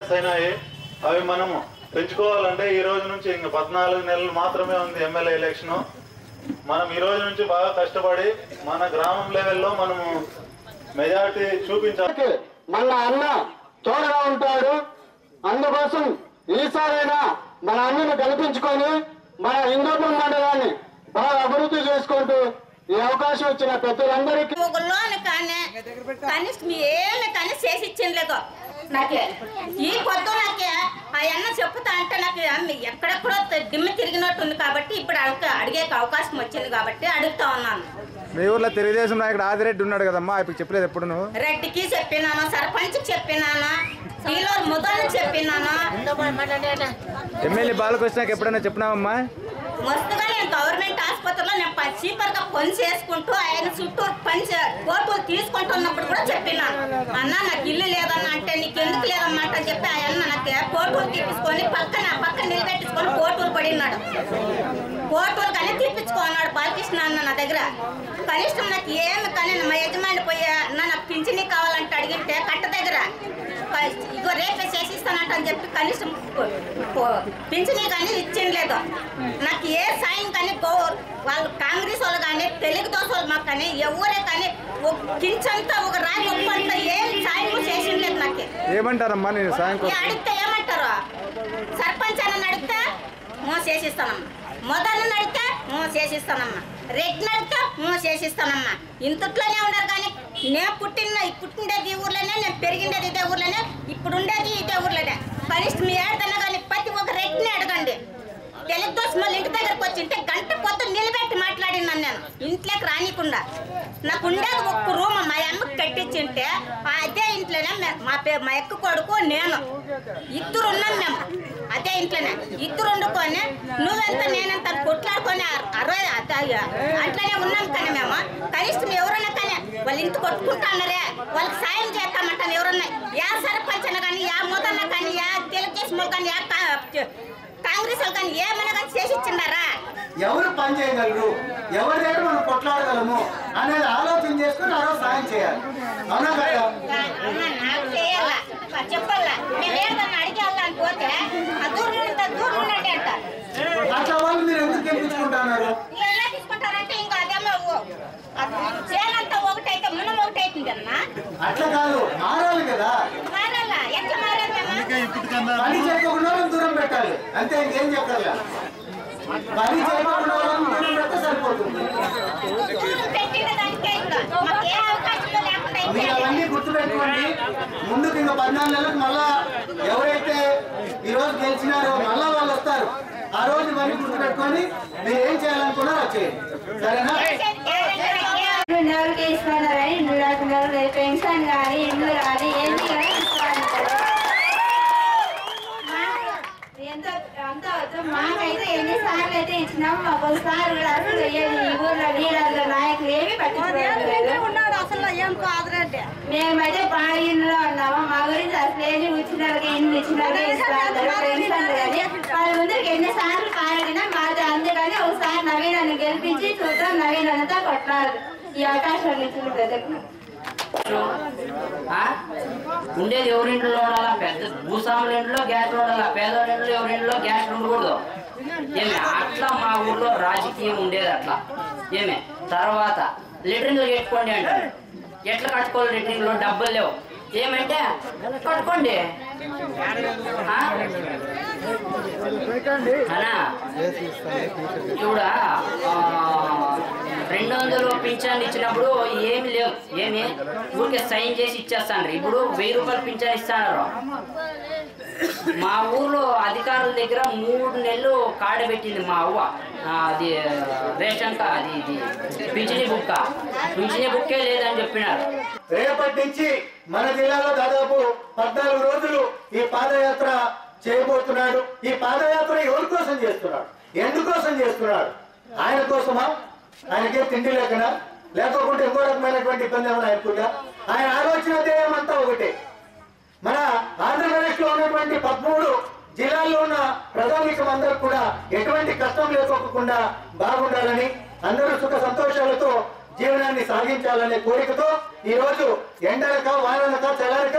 అయినాయి అవి మనము పెంచుకోవాలంటే ఈ రోజు నుంచి ఇంక పద్నాలుగు నెలలు మాత్రమే ఉంది ఎమ్మెల్యే ఎలక్షన్ మనం ఈ రోజు నుంచి బాగా కష్టపడి మన గ్రామం లెవెల్లో మనము మెజారిటీ చూపించాలి మన అన్న తోడుగా ఉంటాడు అందుకోసం ఈసారైనా మన అన్నను కల్పించుకొని మన హిందూపురం మండలాన్ని బాగా అభివృద్ధి చేసుకుంటూ ఈ అవకాశం ఇచ్చిన పెద్దలందరికీ ఒక లోన్ కానీ కనీసం ఏమి కానీ చేసి ఇచ్చిండలేదు నాకే ఈ పొద్దు నాకే ఆ అన్న చెప్తా అంటే నాకు అమ్మ ఎక్కడెక్కడో దిమ్మ తిరిగినట్టుంది కాబట్టి ఇప్పుడు అడగ అడిగే అవకాశం వచ్చింది కాబట్టి అడుగుతా ఉన్నాను మీ ఊర్లో తెలుగుదేశం నాయకుడు ఆదిరెడ్డి ఉన్నాడు కదమ్మా ఇప్పుడు చెప్పలేదు ఎప్పుడు నువ్వు రెడ్డికి చెప్పినాను సర్పంచ్ చెప్పినాను డీలర్ ముదల్ని చెప్పినాను ఎమ్మెల్యే బాలకృష్ణకి ఎప్పుడైనా చెప్పినావమ్మా మస్తుగా నేను గవర్నమెంట్ ఆసుపత్రిలో నేను ప- చీపర్గా పని చేసుకుంటూ ఆయన చుట్టూ పని చే- కోర్టులు తీసుకుంటున్నప్పుడు కూడా చెప్పినాను అన్న నాకు ఇల్లు లేదన్న అంటే నీకు ఎందుకు లేదమ్మా అంటే అని చెప్పి ఆయన నాకు కోర్టులు తీపించుకొని పక్కన పక్కన నిలబెట్టించుకొని కోర్టులు పడినాడు కోర్టులు కానీ తీపించుకున్నాడు బాలకృష్ణ అన్న నా దగ్గర కనిష్టం నాకు ఏమి కానీ మా యజమాని పోయి అన్న నాకు పింఛనీ కావాలంటే అడిగితే కట్ట దగ్గర ప- ఇగో రేపే చేసిస్తానంట అని చెప్పి కనీసం ప- ప- పింఛనీ కానీ ఇచ్చిండలేదు నాకు ఏ సాయం కానీ గో వాళ్ళు కాంగ్రెస్ వాళ్ళు కానీ తెలుగు దోశ వాళ్ళు మాకు కానీ ఎవరే కానీ ఒక కించంతా ఒక రాయి ఒప్పంత ఏం సాయం చేసిండలేదు నాకు ఏమంటారమ్మా నేను సాయం ఈ కోసం అడిగితే ఏమంటారు సర్పంచ్ అని అడిగితే మో చేసిస్తానమ్మా మొదలు అడిగితే మో చేసిస్తానమ్మా రెడ్ని అడిగితే మో చేసిస్తానమ్మా ఇంతట్లోనే ఉన్నారు కానీ నేను పుట్టిన పుట్టిండేది ఈ ఊర్లోనే నేను పెరిగిండేది ఇదే ఊర్లోనే ఇప్పుడు ఉండేది ఇదే ఊర్లోనే కనీసం మీ ఏడదన్నా కానీ ప్రతి ఒక్క రెడ్ని అడగండి తెలుగు దోశ మళ్ళీ ఇంటి దగ్గరకు వచ్చింటే గంట పొద్దు నిలబెట్టి మాట్లాడినాను నేను ఇంట్లోకి రానికుండా నాకు ఉండేది ఒక్క రూమ్ మా అమ్మకి కట్టించింటే ఆ అదే ఇంట్లోనే మే- మా పే మా ఎక్క కొడుకు నేను ఇద్దరు ఉన్నాం మేము అదే ఇంట్లోనే ఇద్దరు వండుకొని నువ్వెంత నేనెంత అని కొట్లాడుకొని అర- అరవై అత- అట్లనే ఉన్నాం కానీ మేము కనీసం ఎవరన్నా కానీ వాళ్ళు ఇంటి కొట్టుకుంటున్నారే వాళ్ళకి సాయం చేస్తామంటాను ఎవరన్నా యా సర్పంచ్ అన్న కానీ యా మూదన్న కానీ యా తెలుగుదేశం వాళ్ళు కానీ యా కా- కాంగ్రెస్ వాళ్ళు కానీ ఏమన్నా కానీ చేసి ఇచ్చిండారా ఎవరు పని చేయగలరు ఎవరి దగ్గర మనం కొట్లాడగలము అనేది ఆలోచన చేసుకుని ఆ రోజు సాయం చేయాలి అవునా కదా అన్న, నాకు చేయాలా చెప్పాలా మేము ఏదన్నా అడిగేళ్ళని పోతే ఆ దూరం నుండి దూరం ఉండండి అంట అట్లా వాళ్ళు మీరు ఎందుకు గెలిపించుకుంటున్నారు ఇలా ఎలా తీసుకుంటారంటే ఇంకా అదేమో ఓ- అది చేనంతా ఒకటైతే మనం ఒకటైతుంది అన్న అట్లా కాదు మారాలి కదా మారాలా ఎట్లా మారాలి మేము పని చేయకుండా వాళ్ళని దూరం పెట్టాలి అంతే ఇంకేం చెప్పాలి పని చేయకుండా వాళ్ళని దూరం పెడితే సరిపోతుంది దూరం పెట్టిన దానికే ఇప్పుడు మాకు ఏ అవకాశం లేకుండా మీరు అయిపోయింది. అవన్నీ గుర్తుపెట్టుకోండి ముందుకు ఇంకా పద్నాలుగు నెలలకు మళ్ళా ఎవరైతే ఈ రోజు గెలిచినారో మళ్ళా వాళ్ళు వస్తారు ఆ రోజు ఇవన్నీ గుర్తుపెట్టుకొని మీరు ఏం చేయాలనుకున్నారో అది చేయండి సరేనా ఎవరికి ఇస్తున్నారని ఇల్లు రాకున్నారు పెన్షన్ కానీ ఇల్లు కానీ ఏంటి కానీ ఇస్తున్నారు. మాకు ఎంత అంత వద్దు. మాకైతే ఎన్నిసార్లు అయితే ఇచ్చినాము మాకు ఒకసారి కూడా అసలు వేయదు ఈ ఊర్లో లీడర్లు నాయకులు ఏమి పట్టించుకోలేదు అసలు ఏం కాదురండి మేమైతే పాడిలో ఉన్నాము మా గురించి అసలు ఏమి ఇచ్చినారు ఎన్ని ఇచ్చినారు ఇస్తారు పెన్షన్లు కానీ వాళ్ళ ముందరికి ఎన్నిసార్లు పాడినా మాది అందుకని ఒకసారి నవీనను గెలిపించి చూద్దాం నవీనతో కొట్టాలి ఈ అవకాశం ఇచ్చిన ప్రజలకు ఆ? ఉండేది ఎవరింట్లో ఉండాలా పెద్ద భూస్వాముల ఇంట్లో గ్యాస్ ఉండాలా పేదవాళ్ళ ఇంట్లో ఎవరింట్లో గ్యాస్ ఉండకూడదు ఏమే అట్లా మా ఊర్లో రాజకీయం ఉండేది అట్లా ఏమే తర్వాత లిటరింగ్లు కట్టుకోండి అంటారు ఎట్లా కట్టుకోవాలి లిటరింగ్లో డబ్బులు లేవు ఏమంటే కట్టుకోండి ఆ? అన్నా చూడా ఆ, రెండు వందలు పింఛన్ ఇచ్చినప్పుడు ఏమి లేవు ఏమి ఊరికే సైన్ చేసి ఇచ్చేస్తాను ఇప్పుడు వెయ్యి రూపాయలు పింఛన్ ఇస్తాను మా ఊర్లో అధికారుల దగ్గర మూడు నెలలు కాడబెట్టింది మా అవ్వ ఆ, అది రేషన్ కా అది ఇది పింఛని బుక్క పింఛని బుక్కే లేదని చెప్పినారు రేపటి నుంచి మన జిల్లాలో దాదాపు పద్నాలుగు రోజులు ఈ పాదయాత్ర చేయబోతున్నాడు ఈ పాదయాత్ర ఎవరి కోసం చేస్తున్నాడు ఎందుకోసం చేస్తున్నాడు ఆయన కోసమా ఆయనకే తిండి లేకనా లేకపోతే ఇంకో రకమైనటువంటి ఇబ్బంది ఏమైనా ఆయనకుందా ఆయన ఆలోచన ధ్యేయం అంతా ఒకటే మన ఆంధ్రప్రదేశ్ లో ఉన్నటువంటి పదమూడు జిల్లాల్లో ఉన్న ప్రజానీకం అందరూ కూడా ఎటువంటి కష్టం లేకోకుండా బాగుండాలని అందరూ సుఖ సంతోషాలతో జీవనాన్ని సాగించాలనే కోరికతో ఈ రోజు ఎండలక వానలక చల్లరక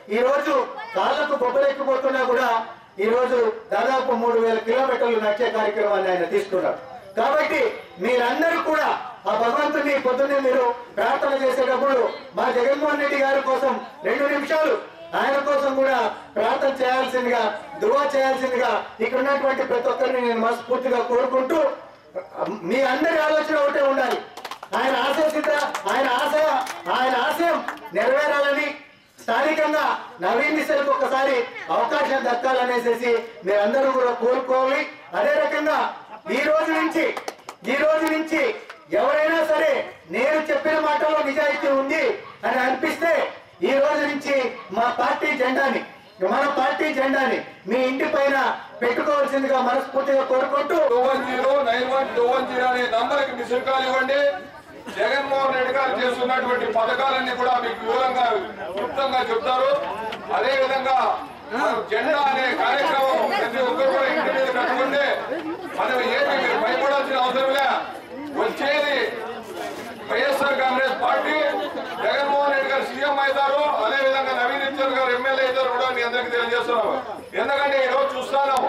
ఈ రోజు కాళ్ళకు బొబ్బలెక్కిపోతున్నా కూడా ఈ రోజు దాదాపు మూడు వేల కిలోమీటర్లు నడిచే కార్యక్రమాన్ని ఆయన తీసుకున్నారు కాబట్టి మీరందరూ కూడా ఆ భగవంతుని పొద్దున్నే మీరు ప్రార్థన చేసేటప్పుడు మా జగన్మోహన్ రెడ్డి గారి కోసం రెండు నిమిషాలు ఆయన కోసం కూడా ప్రార్థన చేయాల్సిందిగా దువా చేయాల్సిందిగా ఇక్కడ ఉన్నటువంటి ప్రతి ఒక్కరిని నేను మనస్ఫూర్తిగా కోరుకుంటూ మీ అందరి ఆలోచన ఒకటే ఉండాలి ఆయన ఆశిత ఆయన ఆశ ఆయన ఆశయం నెరవేరాలని స్థానికంగా నవీన్ దిశలకు ఒకసారి అవకాశం దక్కాలనేసి మీరందరూ కూడా కోరుకోవాలి అదే రకంగా ఈ రోజు నుంచి ఈ రోజు నుంచి ఎవరైనా సరే నేను చెప్పిన మాటలో నిజాయితీ ఉంది అని అనిపిస్తే ఈ రోజు నుంచి మా పార్టీ జెండాని మన పార్టీ జెండాని మీ ఇంటి పైన పెట్టుకోవాల్సిందిగా మనస్ఫూర్తిగా కోరుకుంటూ two one zero nine one two one zero అనే నంబర్కి మిస్డ్ కాల్ ఇవ్వండి జగన్మోహన్ రెడ్డి గారు చేస్తున్నటువంటి పథకాలన్నీ కూడా మీకు వివరంగా క్లుప్తంగా చెప్తారు అదే విధంగా మనం జెండా అనే కార్యక్రమం ప్రతి ఒక్కరు కూడా ఇంటి మీద కట్టుకుంటే మనం ఏమి మీరు భయపడాల్సిన అవసరం లే వచ్చేది వైఎస్ఆర్ కాంగ్రెస్ పార్టీ జగన్మోహన్ రెడ్డి గారు సీఎం అవుతారు అదే విధంగా నవీన్ ఇచ్చర్ గారు ఎమ్మెల్యే అవుతారు కూడా మీ అందరికీ తెలియజేస్తున్నాము ఎందుకంటే ఈ రోజు చూస్తాను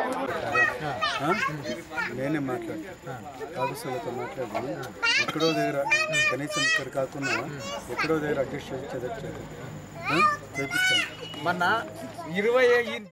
నేనే మాట్లాడు ఆఫీసర్లతో మాట్లాడి ఎక్కడో దగ్గర కనీసం ఇక్కడ కాకుండా ఎక్కడో దగ్గర అడ్జస్ట్ చేసి చేపిస్తాను మొన్న ఇరవై